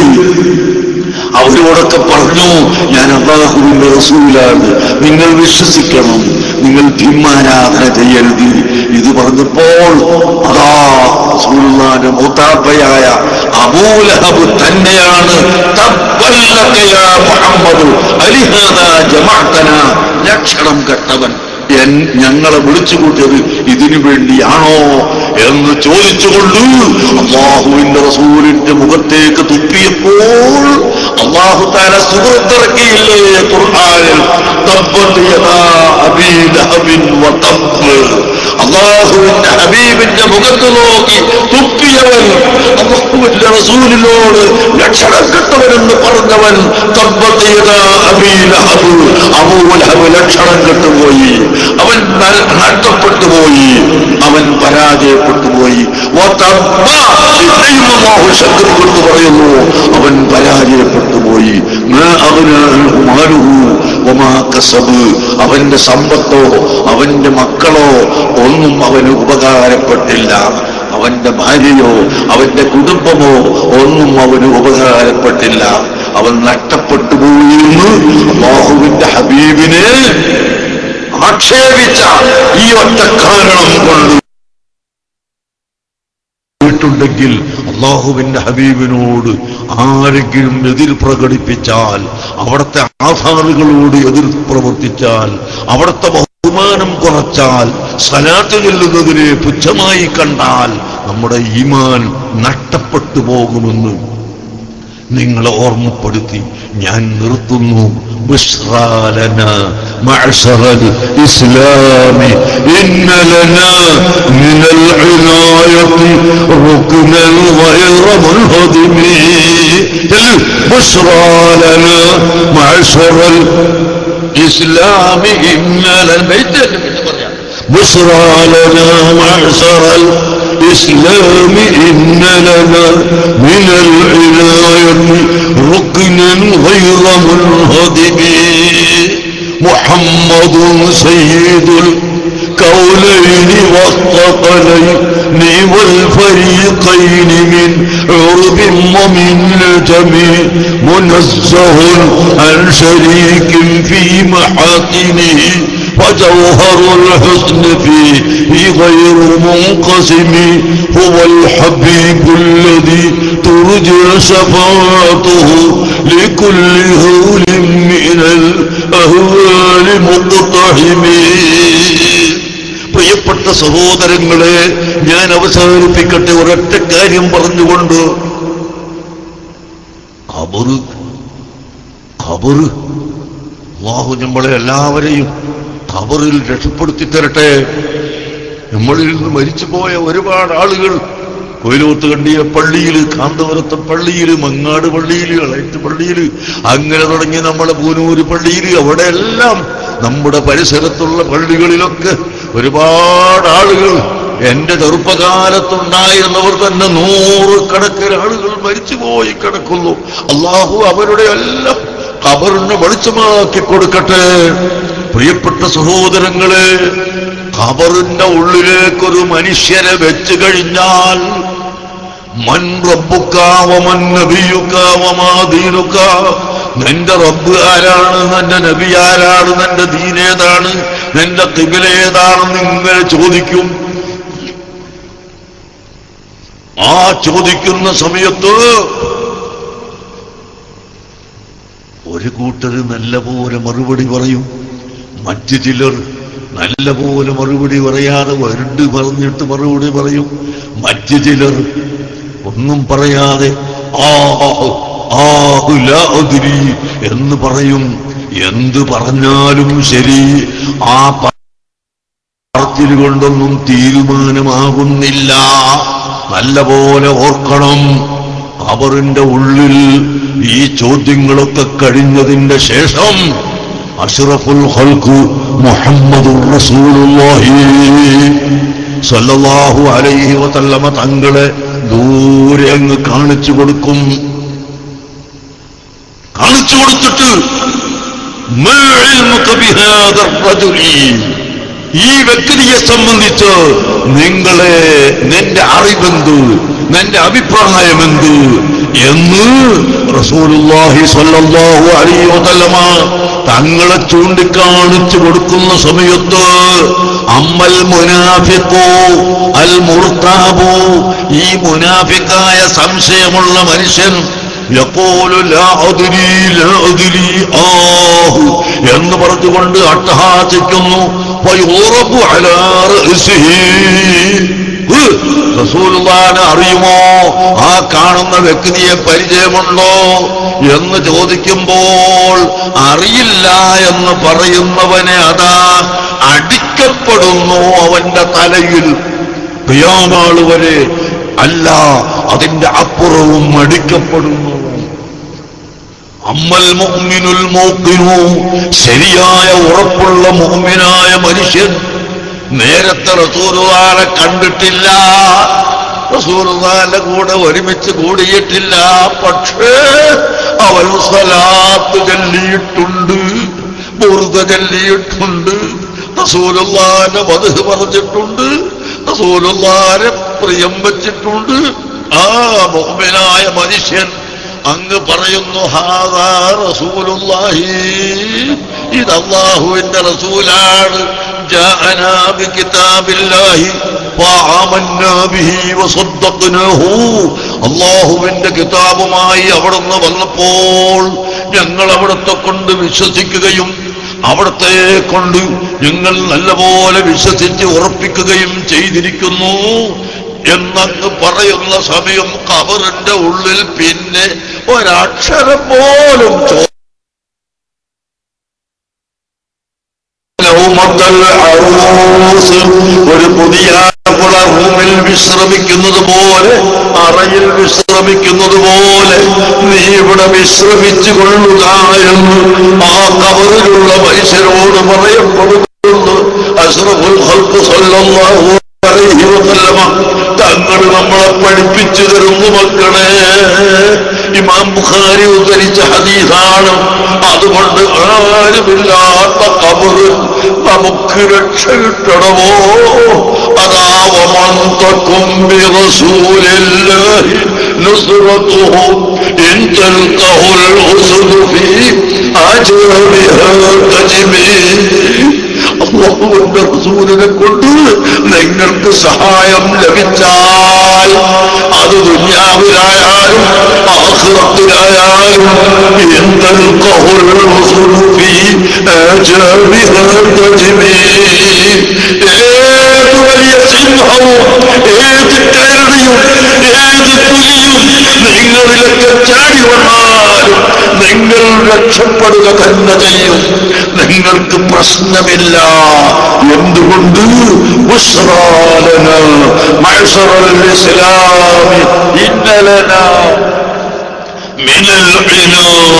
അവരോടൊക്കെ പറഞ്ഞു ഞാൻ അള്ളാഹുവിന്റെ റസൂലാണ് നിങ്ങൾ വിശ്വസിക്കണം നിങ്ങൾ ഭീമാരാധന ചെയ്യരുത് ഇത് പറഞ്ഞപ്പോൾ അതാ റസൂലുള്ളാഹിന്റെ മൂത്താപ്പയായ അബൂലഹബ് തന്നെയാണ് തബ്ബല്ലക യാ മുഹമ്മദ് അലിഹാദ ജമഅതന ലക്ഷണം കെട്ടവൻ എൻ- ഞങ്ങളെ വിളിച്ചു കൂട്ടിയത് ഇതിനു വേണ്ടിയാണോ എന്ന് ചോദിച്ചുകൊണ്ട് അള്ളാഹുവിന്റെ റസൂലിന്റെ മുഖത്തേക്ക് തുപ്പിയപ്പോൾ അള്ളാഹു താല സുഹൃത്തിറക്കിയില്ലേ ഖുർആനിൽ തബ്ബത് യദാ അബീ ലഹബിൻ വതബ്ബ്. അള്ളാഹുവിന്റെ ഹബീബിന്റെ മുഖത്ത് നോക്കി തുപ്പിയവൻ അള്ളാഹുവിന്റെ റസൂലിനോട് ലക്ഷണം കെട്ടവനെന്ന് പറഞ്ഞവൻ തബ്ബത് യദാ അബീ ലഹബ്. അബൂ ലഹബ് ലക്ഷണം കെട്ടുപോയി അവൻ ന- നഷ്ടപ്പെട്ടു പോയി അവൻ പരാജയപ്പെട്ടു പോയി വതബ്ബ. പിന്നെയും അല്ലാഹു ശബ്ദം കൊണ്ട് പറയുന്നു അവൻ പരാജയപ്പെട്ടു പോയി മാ അഗ്നാ അൻഹു മാലുഹു വമാ കസബ്. അവന്റെ സമ്പത്തോ അവന്റെ മക്കളോ ഒന്നും അവന് ഉപകാരപ്പെട്ടില്ല അവന്റെ ഭാര്യയോ അവന്റെ കുടുംബമോ ഒന്നും അവന് ഉപകാരപ്പെട്ടില്ല അവൻ നഷ്ടപ്പെട്ടു പോയി എന്ന് അള്ളാഹുവിന്റെ ഹബീബിനെ ആക്ഷേപിച്ച ഈ ഒറ്റ കാരണം കൊണ്ട് ിട്ടുണ്ടെങ്കിൽ അള്ളാഹുവിന്റെ ഹബീബിനോട് ആരെങ്കിലും എതിർ പ്രകടിപ്പിച്ചാൽ അവിടുത്തെ ആധാറുകളോട് എതിർ പ്രവർത്തിച്ചാൽ അവിടുത്തെ ബഹുമാനം കുറച്ചാൽ സലാത്ത് ചെല്ലുന്നതിനെ പുച്ഛമായി കണ്ടാൽ നമ്മുടെ ഈമാൻ നഷ്ടപ്പെട്ടു പോകുമെന്ന് നിങ്ങളെ ഓർമ്മപ്പെടുത്തി ഞാൻ നിർത്തുന്നു بشرى لنا معشر الإسلام إن لنا من العناية ركنا غير منهدم بشرى لنا معشر الإسلام إن لنا بشرى لنا معشر الإسلام إن لنا من العناية ركنا غير منهدم محمد سيد الكونين والثقلين والفريقين من عرب ومن نجم منزه عن شريك في محاكمه وجوهر الحسن فيه غير منقسم هو الحبيب الذي ترجى شفاعته لكل هول من الأهوال مقتحم പ്രിയപ്പെട്ട സഹോദരങ്ങളെ ഞാൻ അവസാനിപ്പിക്കട്ടെ ഒരൊറ്റ കാര്യം പറഞ്ഞുകൊണ്ട് ഖബറ് ഖബറ് അള്ളാഹു നമ്മളെ എല്ലാവരെയും ഖബറിൽ രക്ഷപ്പെടുത്തി തരട്ടെ നമ്മളിൽ നിന്ന് മരിച്ചുപോയ ഒരുപാട് ആളുകൾ കൊയിലോത്ത് കണ്ടിയ പള്ളിയിൽ കാന്തപുരത്തെ പള്ളിയിൽ മങ്ങാട് പള്ളിയിൽ ഇളയറ്റ് പള്ളിയിൽ അങ്ങനെ തുടങ്ങി നമ്മുടെ പൂനൂര് പള്ളിയിൽ അവിടെ എല്ലാം നമ്മുടെ പരിസരത്തുള്ള പള്ളികളിലൊക്കെ ഒരുപാട് ആളുകൾ എന്റെ ചെറുപ്പകാലത്തുണ്ടായിരുന്നവർ തന്നെ നൂറുകണക്കിന് ആളുകൾ മരിച്ചുപോയി കിടക്കുന്നു അള്ളാഹു അവരുടെ എല്ലാം ഖബറിനെ വെളിച്ചമാക്കി കൊടുക്കട്ടെ പ്രിയപ്പെട്ട സഹോദരങ്ങളെ ഖബറിന്റെ ഉള്ളിലേക്കൊരു മനുഷ്യനെ വെച്ചു കഴിഞ്ഞാൽ മൻ റബ്ബുക്കാവമൻ നബിയുക്കാവമാദീനുക്ക നിന്റെ റബ്ബ് ആരാണ് നിന്റെ നബി ആരാണ് നിന്റെ ദീനേതാണ് നിന്റെ കിബിലേതാണെന്ന് ഇങ്ങനെ ചോദിക്കും ആ ചോദിക്കുന്ന സമയത്ത് ഒരു കൂട്ടര് നല്ലപോലെ മറുപടി പറയും മറ്റു ചിലർ നല്ലപോലെ മറുപടി പറയാതെ വരണ്ട് പറഞ്ഞിട്ട് മറുപടി പറയും മറ്റു ചിലർ ഒന്നും പറയാതെ ആ ആഹു ലാ അദ്രി എന്ന് പറയും എന്ത് പറഞ്ഞാലും ശരി ആ പറച്ചിൽ കൊണ്ടൊന്നും തീരുമാനമാകുന്നില്ല നല്ലപോലെ ഓർക്കണം അവറിന്റെ ഉള്ളിൽ ഈ ചോദ്യങ്ങളൊക്കെ കഴിഞ്ഞതിന്റെ ശേഷം അഷ്റഫുൽ ഹൽക്കു മുഹമ്മദുർ റസൂലുള്ളാഹി സല്ലല്ലാഹു അലൈഹി വസല്ലമ തങ്ങളെ ദൂരെ അങ്ങ് കാണിച്ചു കൊടുക്കും കാണിച്ചു കൊടുത്തിട്ട് "മാ ഇൽമുക ബിഹാദ റജുലി?" ഈ വ്യക്തിയെ സംബന്ധിച്ച് നിങ്ങളെ നിന്റെ അറിവെന്ത് നിന്റെ അഭിപ്രായമെന്ത് എന്ന് റസൂലുള്ളാഹി സ്വല്ലല്ലാഹു അലൈഹി വസല്ലമ തങ്ങളെ ചൂണ്ടിക്കാണിച്ചു കൊടുക്കുന്ന സമയത്ത് അമ്മൽ മുനാഫിക്കോ അൽ മുർത്താബോ ഈ മുനാഫിക്കായ സംശയമുള്ള മനുഷ്യൻ യഖൂലു ലാ അദ്രി ലാ അദ്രി ആഹ് എന്ന് പറഞ്ഞുകൊണ്ട് അട്ടഹാസിക്കുന്നു വയുറബു അലാ റഅസിഹി റസൂലുള്ളാനെ അറിയുമോ ആ കാണുന്ന വ്യക്തിയെ പരിചയമുണ്ടോ എന്ന് ചോദിക്കുമ്പോൾ അറിയില്ല എന്ന് പറയുന്നവനെ അതാ അടിക്കപ്പെടുന്നു അവന്റെ തലയിൽ പിയാനാൾ വരെ അല്ല അതിന്റെ അപ്പുറവും അടിക്കപ്പെടുന്നു അമ്മൽ മുഅ്മിനുൽ മൂഖിനു ശരിയായ ഉറപ്പുള്ള മുഅ്മിനായ മനുഷ്യൻ നേരത്തെ റസൂലുള്ളാനെ കണ്ടിട്ടില്ല റസൂലുള്ളാന്റെ കൂടെ ഒരുമിച്ച് കൂടിയിട്ടില്ല പക്ഷേ അവൻ സ്വലാത്ത് ചൊല്ലിയിട്ടുണ്ട് ബുറുദ ചൊല്ലിയിട്ടുണ്ട് റസൂലുള്ളാന്റെ വധു പറഞ്ഞിട്ടുണ്ട് റസൂലുള്ളാനെ പ്രിയം വെച്ചിട്ടുണ്ട് ആ മുഅ്മിനായ മനുഷ്യൻ അങ്ങ് പറയുന്നു ഹാദാ റസൂലുള്ളാഹി ഇത് അള്ളാഹുവിന്റെ റസൂലാണ് ജാഅനാ ബികിതാബില്ലാഹി ഫആമന്നാ ബിഹി വസദ്ദഖ്നാഹു അള്ളാഹുവിന്റെ കിതാബുമായി അവിടുന്ന് വന്നപ്പോൾ ഞങ്ങൾ അവിടുത്തെ കൊണ്ട് വിശ്വസിക്കുകയും അവിടത്തെ കൊണ്ട് ഞങ്ങൾ നല്ലപോലെ വിശ്വസിച്ച് ഉറപ്പിക്കുകയും ചെയ്തിരിക്കുന്നു എന്നങ്ങ് പറയുന്ന സമയം കബറിന്റെ ഉള്ളിൽ പിന്നെ ഒരക്ഷരം പോലും ചോ ലൗമത്തൽ അറൂസ് ഒരു പുതിയ കുള റൂമിൽ വിശ്രമിക്കുന്നത് പോലെ അറയിൽ വിശ്രമിക്കുന്നത് പോലെ നീ ഇവിടെ വിശ്രമിച്ചു കൊള്ളുക എന്ന് ആ കബറിലുള്ള മനുഷ്യരോട് പറയപ്പെടുന്നു അഷ്റഫുൽ ഖൽഖ് സല്ലല്ലാഹു അലൈഹി വസല്ലമ തങ്ങൾ നമ്മളെ പഠിപ്പിച്ചു തരുന്നു മക്കളെ ഇമാം ബുഖാരി ഉദ്ധരിച്ച ഹദീസാണ് അതുകൊണ്ട് ആരുമില്ലാത്ത കബറ് നമുക്ക് രക്ഷ കിട്ടണമോ അതാവമന്തക്കും برسولില്ലാഹി نصرته إن تلقه الأسد في أجابها تجمي അള്ളാഹുവിന്റെ റസൂലിനെ കൊണ്ട് നിങ്ങൾക്ക് സഹായം ലഭിച്ചാൽ അത് ദുന്യാവിലായാലും ആഹ്റത്തിലായാലും എന്തൽക്കഹുൽ റസൂലു ഫീ ആജാബിഹാ തജ്മീ ഏത് വലിയ സിംഹവും ഏത് കരടിയും ഏത് പുലിയും നിങ്ങളിലൊക്കെ ചാടി വന്നാലും നിങ്ങൾ രക്ഷപ്പെടുക തന്നെ ചെയ്യും നിങ്ങൾക്ക് പ്രശ്നമില്ല എന്തുകൊണ്ട് ബുശ്റാലന മഅ്ശറൽ ഇസ്ലാമി ഇന്നലന മിനൽ ഇനാ